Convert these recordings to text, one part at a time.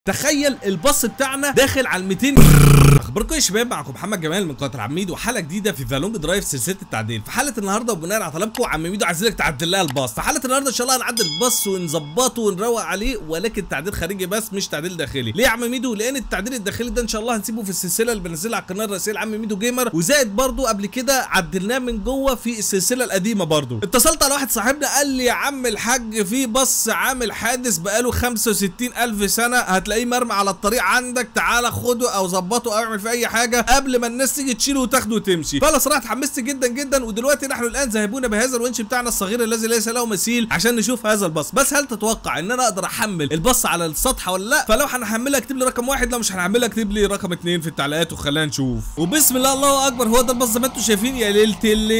تخيل الباص بتاعنا داخل على ال 200 اخباركم يا شباب معكم محمد جمال من قناه عميد وحلقه جديده في ذا لونج درايف سلسله التعديل في حلقه النهارده وبناء على طلبكم عم ميدو عايزينك تعدل لها الباص في حلقه النهارده ان شاء الله هنعدل الباص ونظبطه ونروق عليه ولكن تعديل خارجي بس مش تعديل داخلي ليه يا عم ميدو لان التعديل الداخلي ده ان شاء الله هنسيبه في السلسله اللي بنزلها على القناه الرئيسيه لعم ميدو جيمر وزائد برضو قبل كده عدلناه من جوه في السلسله القديمه برضو اتصلت على واحد صاحبنا قال لي يا عم الحاج في باص عامل حادث بقاله 65000 سنه هتلاقيه مرمي على الطريق عندك تعالى خده او ظبطه او اعمل فيه اي حاجه قبل ما الناس تيجي تشيله وتاخده وتمشي فانا صراحه اتحمست جدا جدا ودلوقتي نحن الان ذاهبون بهذا الونش بتاعنا الصغير الذي ليس له مثيل عشان نشوف هذا الباص بس هل تتوقع ان انا اقدر احمل الباص على السطح ولا لا فلو هنحملها اكتب لي رقم واحد لو مش هنحملها اكتب لي رقم اتنين في التعليقات وخلينا نشوف وبسم الله الله اكبر هو ده الباص زي ما انتم شايفين يا ليله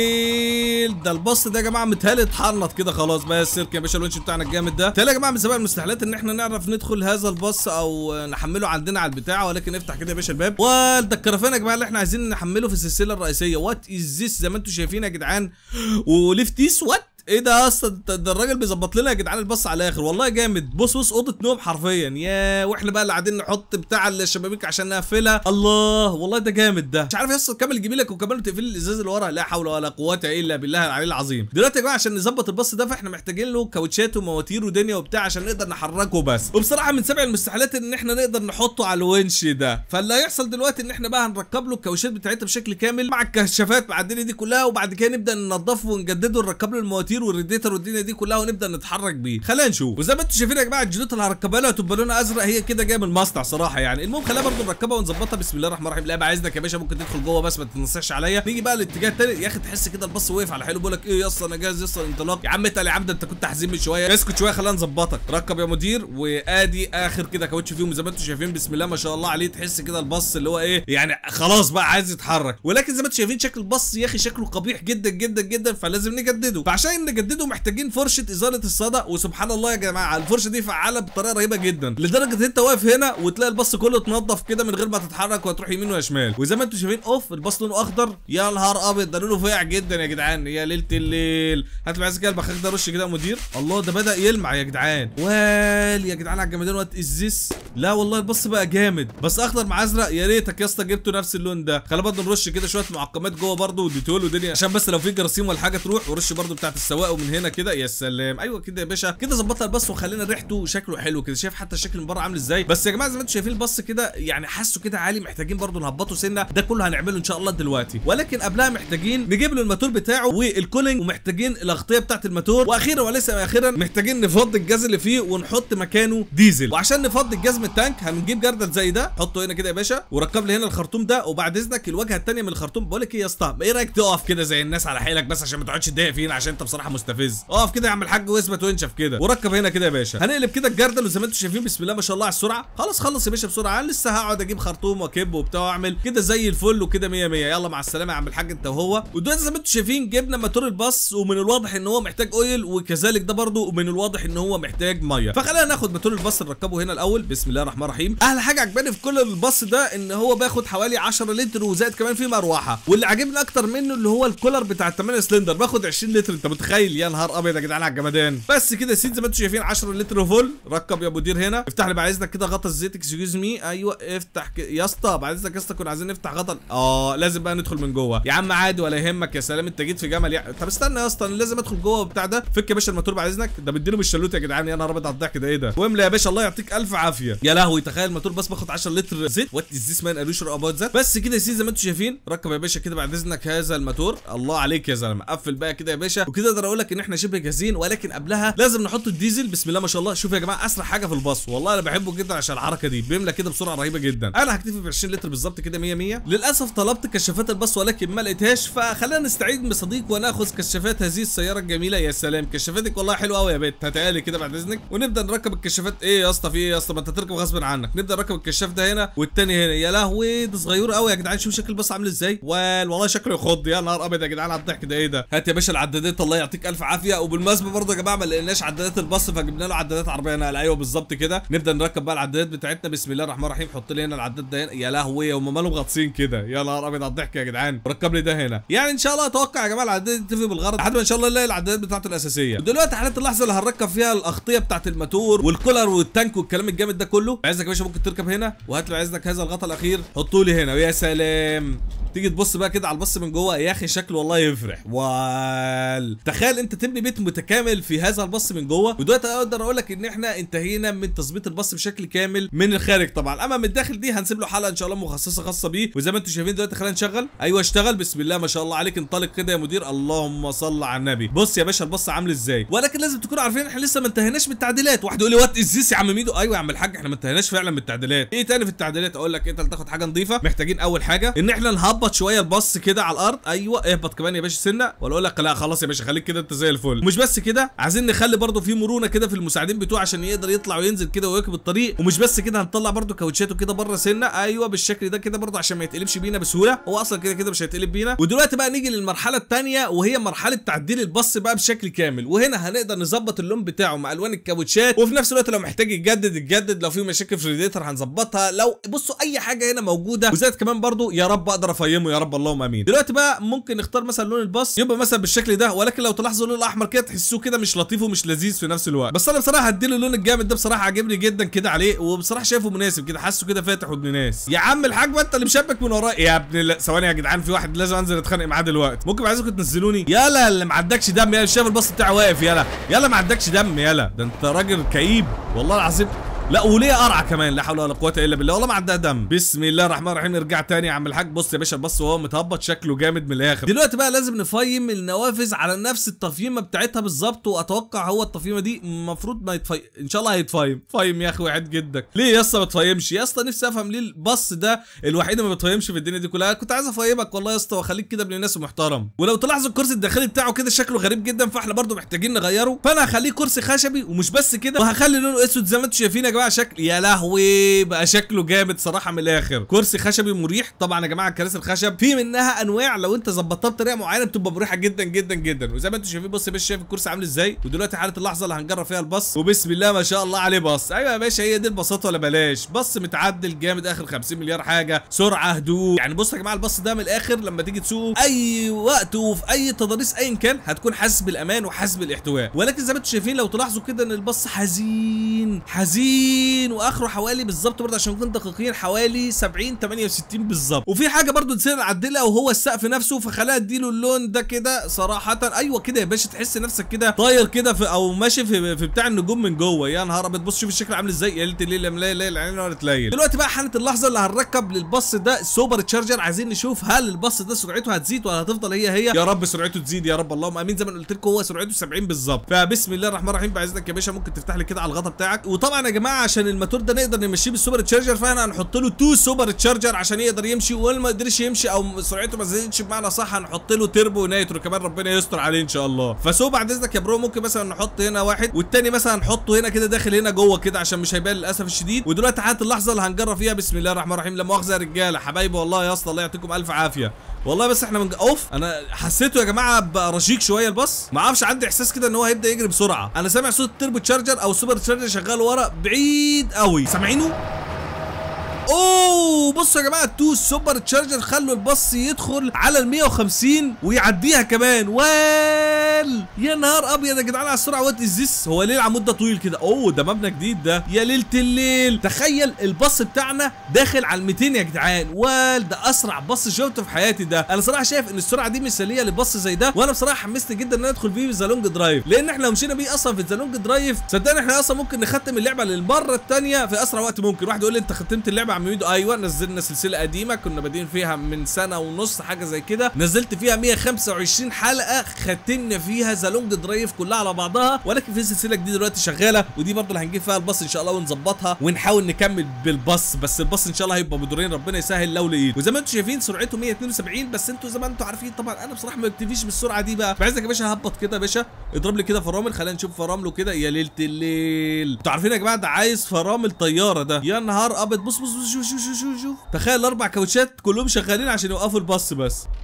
الليل ده الباص ده يا جماعه متهيألي اتحنط كده خلاص بقى السيرك يا باشا الونش بتاعنا الجامد ده تلاقي يا جماعه من سبب المستحيلات ان احنا نعرف ندخل هذا الباص او نحمله عندنا على البتاع ولكن افتح كده يا باشا الباب وده الكرفان يا جماعه اللي احنا عايزين نحمله في السلسله الرئيسيه وات از ذس زي ما انتم شايفين يا جدعان وليفتيس وات ايه ده اصلا ده الراجل بيظبط لنا يا جدعان البص على الاخر والله جامد بص بص اوضه نوم حرفيا يا واحنا بقى اللي قاعدين نحط بتاع الشبابيك عشان نقفلها الله والله ده جامد ده مش عارف يا كامل يجيب لك وكمان تقفل الازاز اللي ورا لا حول ولا قوه الا بالله العلي العظيم دلوقتي يا جماعه عشان نظبط البص ده فاحنا محتاجين له كاوتشات ومواتير ودنيا وبتاع عشان نقدر نحركه بس وبصراحه من سبع المستحيلات ان احنا نقدر نحطه على الونش ده فاللي هيحصل دلوقتي ان احنا بقى هنركب له الكاوتشات بتاعتها بشكل كامل مع الكشافات مع الدنيا دي كلها وبعد كده نبدا ننضفه ونجدده ونركب له المواتير والريديتر والدنيا دي كلها ونبدا نتحرك بيه خلينا نشوف وزي ما انتم شايفين يا جماعه الجلوت اللي هركبها لها هتبقى لونها ازرق هي كده جايه من المصنع صراحه يعني المهم خلينا برضه نركبها ونظبطها بسم الله الرحمن الرحيم لا بقى عايزك يا باشا ممكن تدخل جوه بس ما تنصحش عليا نيجي بقى الاتجاه التاني يا اخي تحس كده الباص وقف على حلو بيقول لك ايه يا اسطى انا جاهز يا اسطى الانطلاق يا عم اتقل يا عم ده انت كنت حزين من شويه اسكت شويه خلينا نظبطك ركب يا مدير وادي اخر كده كاوتش فيهم زي ما انتم شايفين بسم الله ما شاء الله عليه تحس كده الباص اللي هو ايه يعني خلاص بقى عايز يتحرك ولكن زي ما انتم شايفين شكل الباص يا اخي شكله قبيح جدا جدا جدا فلازم نجدده فعشان نجدده محتاجين فرشه ازاله الصدى وسبحان الله يا جماعه الفرشه دي فعاله بطريقه رهيبه جدا لدرجه ان انت واقف هنا وتلاقي الباص كله اتنضف كده من غير ما تتحرك وتروح يمين وشمال وزي ما انتم شايفين اوف الباص لونه اخضر يا نهار ابيض ده لونه فاقع جدا يا جدعان يا ليله الليل هات معايا كده البخاخ ده رش كده يا مدير الله ده بدا يلمع يا جدعان وال يا جدعان على الجمدان وات ازيس لا والله البص بقى جامد بس اخضر مع ازرق يا ريتك يا اسطى جبته نفس اللون ده خلي برضه نرش كده شويه معقمات جوه برضه وديتول ودنيا عشان بس لو في جراثيم ولا حاجه تروح ورش برضه بتاعت السواق ومن هنا كده يا سلام ايوه كده يا باشا كده ظبطنا البص وخلينا ريحته شكله حلو كده شايف حتى الشكل من بره عامل ازاي بس يا جماعه زي ما انتم شايفين البص كده يعني حاسه كده عالي محتاجين برضه نهبطه سنه ده كله هنعمله ان شاء الله دلوقتي ولكن قبلها محتاجين نجيب له الماتور بتاعه والكولينج ومحتاجين الاغطيه بتاعت الماتور واخيرا وليس اخيرا محتاجين نفضي الجاز اللي فيه ونحط مكانه ديزل وعشان نفضي الجاز من التانك هنجيب جردل زي ده حطه هنا كده يا باشا وركب لي هنا الخرطوم ده وبعد اذنك الواجهه الثانيه من الخرطوم بقول لك ايه يا اسطى ايه رايك تقف كده زي الناس على حيلك بس عشان ما تقعدش تضايق فينا عشان انت بصراحه مستفز اقف كده يا عم الحاج واثبت وانشف كده وركب هنا كده يا باشا هنقلب كده الجردل وزي ما انتم شايفين بسم الله ما شاء الله على السرعه خلاص خلص يا باشا بسرعه أنا لسه هقعد اجيب خرطوم واكب وبتاع واعمل كده زي الفل وكده 100 100 يلا مع السلامه يا عم الحاج انت وهو ودلوقتي زي ما انتم شايفين جبنا موتور الباص ومن الواضح ان هو محتاج اويل وكذلك ده برده ومن الواضح ان هو محتاج ميه فخلينا ناخد موتور الباص نركبه هنا الاول بسم الله الرحمن الرحيم احلى حاجه عجباني في كل الباص ده ان هو باخد حوالي 10 لتر وزائد كمان فيه مروحه واللي عاجبني اكتر منه اللي هو الكولر بتاع ال 8 سلندر باخد 20 لتر انت متخيل يا نهار ابيض يا جدعان على الجمدان بس كده سيد زي ما انتم شايفين 10 لتر فول ركب يا مدير هنا افتح لي بعد اذنك كده غطا الزيت اكسكيوز مي ايوه افتح كده يا اسطى بعد اذنك يا اسطى كنا عايزين نفتح غطا اه لازم بقى ندخل من جوه يا عم عادي ولا يهمك يا سلام انت جيت في جمل يعني طب استنى يا اسطى انا لازم ادخل جوه بتاع ده فك يا باشا الموتور بعد اذنك ده بيديله بالشلوت يا جدعان يا نهار ابيض على الضحك ده ايه ده واملى يا باشا الله يعطيك الف عافيه يا لهوي تخيل الموتور بس باخد 10 لتر زيت وات از ذيس مان اريو شور اباوت ذات بس كده يا سيدي زي ما انتم شايفين ركب يا باشا كده بعد اذنك هذا الموتور الله عليك يا زلمه قفل بقى كده يا باشا وكده اقدر اقول لك ان احنا شبه جاهزين ولكن قبلها لازم نحط الديزل بسم الله ما شاء الله شوف يا جماعه اسرع حاجه في الباص والله انا بحبه جدا عشان الحركه دي بيملى كده بسرعه رهيبه جدا انا هكتفي ب 20 لتر بالظبط كده 100 100 للاسف طلبت كشافات الباص ولكن ما لقيتهاش فخلينا نستعيد بصديق وناخذ كشافات هذه السياره الجميله يا سلام كشافاتك والله حلوه قوي يا بنت هتعالي كده بعد اذنك ونبدا نركب الكشافات ايه يا اسطى في ايه يا اسطى ما انت تركب غصب عنك نبدا نركب الكشاف ده هنا والتاني هنا يا لهوي ده صغير قوي يا جدعان شوف شكل الباص عامل ازاي وال والله شكله يخض يا نهار ابيض يا جدعان على الضحك ده ايه ده هات يا باشا العدادات الله يعطيك الف عافيه وبالمناسبه برضه يا جماعه ما لقيناش عدادات الباص فجبنا له عدادات عربيه نقل ايوه بالظبط كده نبدا نركب بقى العدادات بتاعتنا بسم الله الرحمن الرحيم حط لي هنا العداد ده هنا. يا لهوي هم مالهم غاطسين كده يا نهار ابيض على الضحك يا جدعان ركب لي ده هنا يعني ان شاء الله اتوقع يا جماعه العدادات دي تفي بالغرض لحد ما ان شاء الله نلاقي العدادات بتاعته الاساسيه ودلوقتي حالة اللحظه اللي هنركب فيها الاغطيه بتاعت الماتور والكولر والتانك والكلام الجامد ده كله عايزك يا باشا ممكن تركب هنا وهات له عايزك هذا الغطا الاخير حطه لي هنا ويا سلام تيجي تبص بقى كده على البص من جوه يا اخي شكله والله يفرح وال تخيل انت تبني بيت متكامل في هذا البص من جوه ودلوقتي اقدر اقول لك ان احنا انتهينا من تظبيط البص بشكل كامل من الخارج طبعا اما من الداخل دي هنسيب له حلقه ان شاء الله مخصصه خاصه بيه وزي ما انتم شايفين دلوقتي خلينا نشغل ايوه اشتغل بسم الله ما شاء الله عليك انطلق كده يا مدير اللهم صل على النبي بص يا باشا البص عامل ازاي ولكن لازم تكونوا عارفين احنا لسه ما انتهيناش من التعديلات واحد يقول لي وات ازيس يا عم ميدو ايوه يا عم الحاج احنا ما انتهيناش فعلا من التعديلات ايه تاني في التعديلات اقول لك انت اللي تاخد حاجه نظيفه محتاجين اول حاجه ان احنا نهبط شويه البص كده على الارض ايوه اهبط كمان يا باشا سنه ولا اقول لك لا خلاص يا باشا خليك كده انت زي الفل مش بس كده عايزين نخلي برضو في مرونه كده في المساعدين بتوعه عشان يقدر يطلع وينزل كده ويركب الطريق ومش بس كده هنطلع برضو كاوتشاته كده بره سنه ايوه بالشكل ده كده برضو عشان ما يتقلبش بينا بسهوله هو اصلا كده كده مش هيتقلب بينا ودلوقتي بقى نيجي للمرحله الثانيه وهي مرحله تعديل البص بقى بشكل كامل وهنا هنقدر نظبط اللون بتاعه مع الوان الكاوتشات وفي نفس الوقت لو محتاج يتجدد يتجدد لو في مشاكل في الريديتر هنظبطها لو بصوا اي حاجه هنا موجوده وزائد كمان برضو يا رب اقدر افيمه يا رب اللهم امين دلوقتي بقى ممكن نختار مثلا لون الباص يبقى مثلا بالشكل ده ولكن لو تلاحظوا اللون الاحمر كده تحسوه كده مش لطيف ومش لذيذ في نفس الوقت بس انا بصراحه هديله اللون الجامد ده بصراحه عاجبني جدا كده عليه وبصراحه شايفه مناسب كده حاسه كده فاتح وابن ناس يا عم الحاج ما انت اللي مشبك من ورايا يا ابن لا ثواني يا جدعان في واحد لازم انزل اتخانق معاه دلوقتي ممكن عايزكم تنزلوني يلا اللي ما عندكش دم يلا شايف الباص بتاعي واقف يلا يلا ما عندكش دم يلا ده انت راجل كئيب والله العظيم لا وليه قرعه كمان لا حول ولا قوه الا بالله والله ما عندها دم بسم الله الرحمن الرحيم نرجع تاني يا عم الحاج بص يا باشا بص وهو متهبط شكله جامد من الاخر دلوقتي بقى لازم نفيم النوافذ على نفس التفييمه بتاعتها بالظبط واتوقع هو التفييمه دي المفروض ما يتفيم ان شاء الله هيتفيم فيم يا اخي وعد جدك ليه يا اسطى ما تفيمش يا اسطى نفسي افهم ليه البص ده الوحيد اللي ما بتفيمش في الدنيا دي كلها كنت عايز افيمك والله يا اسطى واخليك كده ابن الناس ومحترم ولو تلاحظوا الكرسي الداخلي بتاعه كده شكله غريب جدا فاحنا برضو محتاجين نغيره فانا هخليه كرسي خشبي ومش بس كده وهخلي لونه اسود زي ما انتم شايفين يا جماعه شكل يا لهوي بقى شكله جامد صراحه من الاخر كرسي خشبي مريح طبعا يا جماعه الكراسي الخشب في منها انواع لو انت ظبطتها بطريقه معينه بتبقى مريحه جدا جدا جدا وزي ما انتم شايفين بص يا باشا شايف الكرسي عامل ازاي ودلوقتي حاله اللحظه اللي هنجرب فيها الباص وبسم الله ما شاء الله عليه باص ايوه يا باشا هي دي الباصات ولا بلاش باص متعدل جامد اخر 50 مليار حاجه سرعه هدوء يعني بص يا جماعه الباص ده من الاخر لما تيجي تسوق اي وقت وفي اي تضاريس ايا كان هتكون حاسس بالامان وحاسس بالاحتواء ولكن زي ما انتم شايفين لو تلاحظوا كده ان الباص حزين حزين واخره حوالي بالظبط برضه عشان نكون دقيقين حوالي 70 68 بالظبط وفي حاجه برضه نسينا نعدلها وهو السقف نفسه فخليها اديله اللون ده كده صراحه ايوه كده يا باشا تحس نفسك كده طاير كده في او ماشي في, في بتاع النجوم من جوه يا نهار ابيض بص شوف الشكل عامل ازاي يا ليله الليل يا ملايه الليل عيني ولا تليل دلوقتي بقى حاله اللحظه اللي هنركب للباص ده السوبر تشارجر عايزين نشوف هل الباص ده سرعته هتزيد ولا هتفضل هي هي يا رب سرعته تزيد يا رب اللهم امين زي ما قلت لكم هو سرعته 70 بالظبط فبسم الله الرحمن الرحيم بعزك يا باشا ممكن تفتح لي كده على الغطا بتاعك وطبعا يا جماعه عشان الموتور ده نقدر نمشيه بالسوبر تشارجر فاحنا هنحط له تو سوبر تشارجر عشان يقدر يمشي وما ما قدرش يمشي او سرعته ما زادتش بمعنى صح هنحط له تربو نايترو كمان ربنا يستر عليه ان شاء الله فسو بعد اذنك يا برو ممكن مثلا نحط هنا واحد والتاني مثلا نحطه هنا كده داخل هنا جوه كده عشان مش هيبان للاسف الشديد ودلوقتي حالة اللحظه اللي هنجرب فيها بسم الله الرحمن الرحيم لا مؤاخذه يا رجاله حبايبي والله يا اسطى الله يعطيكم الف عافيه والله بس احنا من اوف انا حسيته يا جماعه بقى رشيق شويه الباص ما اعرفش عندي احساس كده ان هو هيبدا يجري بسرعه انا سامع صوت التربو تشارجر او السوبر تشارجر شغال ورا بعيد قوي سامعينه اوه بصوا يا جماعه التو سوبر تشارجر خلوا الباص يدخل على ال 150 ويعديها كمان وال يا نهار ابيض يا جدعان على السرعه وات ازيس هو ليه العمود ده طويل كده اوه ده مبنى جديد ده يا ليله الليل تخيل الباص بتاعنا داخل على ال 200 يا جدعان وال ده اسرع باص شفته في حياتي ده انا صراحه شايف ان السرعه دي مثاليه لباص زي ده وانا بصراحه حمست جدا ان انا ادخل فيه ذا لونج درايف لان احنا لو مشينا بيه اصلا في ذا لونج درايف صدقني احنا اصلا ممكن نختم اللعبه للمره الثانيه في اسرع وقت ممكن واحد يقول لي انت ختمت اللعبه يا عم ميدو ايوه نزلنا سلسله قديمه كنا بادئين فيها من سنه ونص حاجه زي كده نزلت فيها 125 حلقه ختمنا فيها ذا لونج درايف كلها على بعضها ولكن في سلسله جديده دلوقتي شغاله ودي برضه اللي هنجيب فيها الباص ان شاء الله ونظبطها ونحاول نكمل بالباص بس الباص ان شاء الله هيبقى بدورين ربنا يسهل لو لقيت وزي ما انتم شايفين سرعته 172 بس انتوا زي ما انتم عارفين طبعا انا بصراحه ما بكتفيش بالسرعه دي بقى فعايزك يا باشا هبط كده يا باشا اضرب لي كده فرامل خلينا نشوف فرامله كده يا ليله الليل انتوا عارفين يا جماعه ده عايز فرامل طياره ده يا نهار ابيض بص بص بص شوف شوف شوف شوف شوف تخيل الاربع كاوتشات كلهم شغالين عشان يوقفوا الباص بس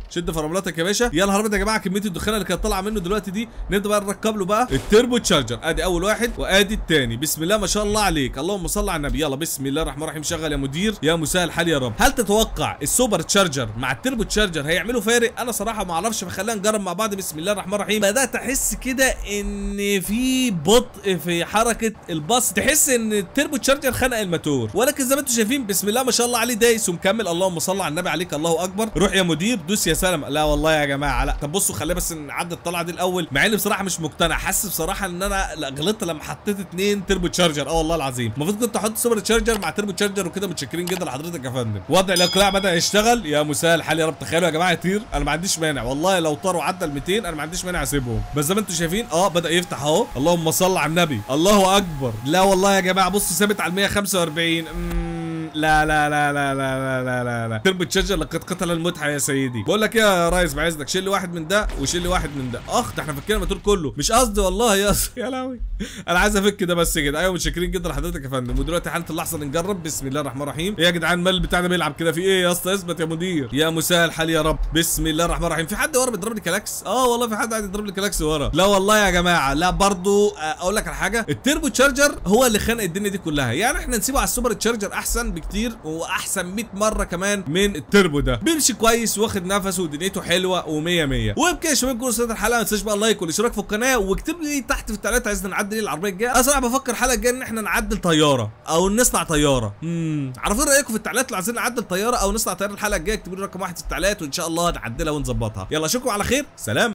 شد فراملاتك يا باشا يا نهار ابيض يا جماعه كميه الدخان اللي كانت طالعه منه دلوقتي دي نبدا بقى نركب له بقى التربو تشارجر ادي اول واحد وادي الثاني بسم الله ما شاء الله عليك اللهم صل على النبي يلا بسم الله الرحمن الرحيم شغل يا مدير يا مساء الحال يا رب هل تتوقع السوبر تشارجر مع التربو تشارجر هيعملوا فارق انا صراحه ما اعرفش فخلينا نجرب مع بعض بسم الله الرحمن الرحيم بدات احس كده ان في بطء في حركه الباص تحس ان التربو تشارجر خنق الماتور ولكن زي ما انتم شايفين بسم الله ما شاء الله عليه دايس ومكمل اللهم صل على النبي عليك الله اكبر روح يا مدير دوس يا سلام لا والله يا جماعه لا طب بصوا خلينا بس نعدي الطلعه دي الاول مع اني بصراحه مش مقتنع حاسس بصراحه ان انا لا غلطت لما حطيت اتنين تربو تشارجر اه والله العظيم المفروض كنت احط سوبر تشارجر مع تربو تشارجر وكده متشكرين جدا لحضرتك يا فندم وضع الاقلاع بدا يشتغل يا مساء الحال يا رب تخيلوا يا جماعه يطير انا ما عنديش مانع والله لو طاروا عدى ال 200 انا ما عنديش مانع اسيبهم بس زي ما انتم شايفين اه بدا يفتح اهو اللهم صل على النبي الله اكبر لا والله يا جماعه بصوا ثابت على ال 145 مم. لا لا لا لا لا لا لا لا لا تربو تشارجر لقد قتل المتعه يا سيدي بقول لك إيه يا ريس بعد اذنك شيل لي واحد من ده وشيل لي واحد من ده اخ ده احنا فكينا الموتور كله مش قصدي والله يا اسطى يا لهوي انا عايز افك ده بس كده ايوه متشكرين جدا لحضرتك يا فندم ودلوقتي حاله اللحظه نجرب بسم الله الرحمن الرحيم ايه يا جدعان المال بتاعنا بيلعب كده في ايه يا اسطى اثبت يا مدير يا مساء الحال يا رب بسم الله الرحمن الرحيم في حد ورا بيضرب لي كلاكس اه والله في حد قاعد يضرب لي كلاكس ورا لا والله يا جماعه لا برضو آه، اقول لك على حاجه التربو تشارجر هو اللي خانق الدنيا دي كلها يعني احنا نسيبه على السوبر تشارجر احسن بكتير واحسن 100 مره كمان من التربو ده بيمشي كويس واخد نفسه ودنيته حلوه و100 100 وبكده يا شباب كل سنه الحلقه ما تنساش بقى اللايك والاشتراك في القناه واكتب لي تحت في التعليقات عايزنا نعدل ايه العربيه الجايه انا صراحه بفكر الحلقه الجايه ان احنا نعدل طياره او نصنع طياره امم عارفين رايكم في التعليقات لو عايزين نعدل طياره او نصنع طياره الحلقه الجايه اكتبوا لي رقم واحد في التعليقات وان شاء الله نعدلها ونظبطها يلا اشوفكم على خير سلام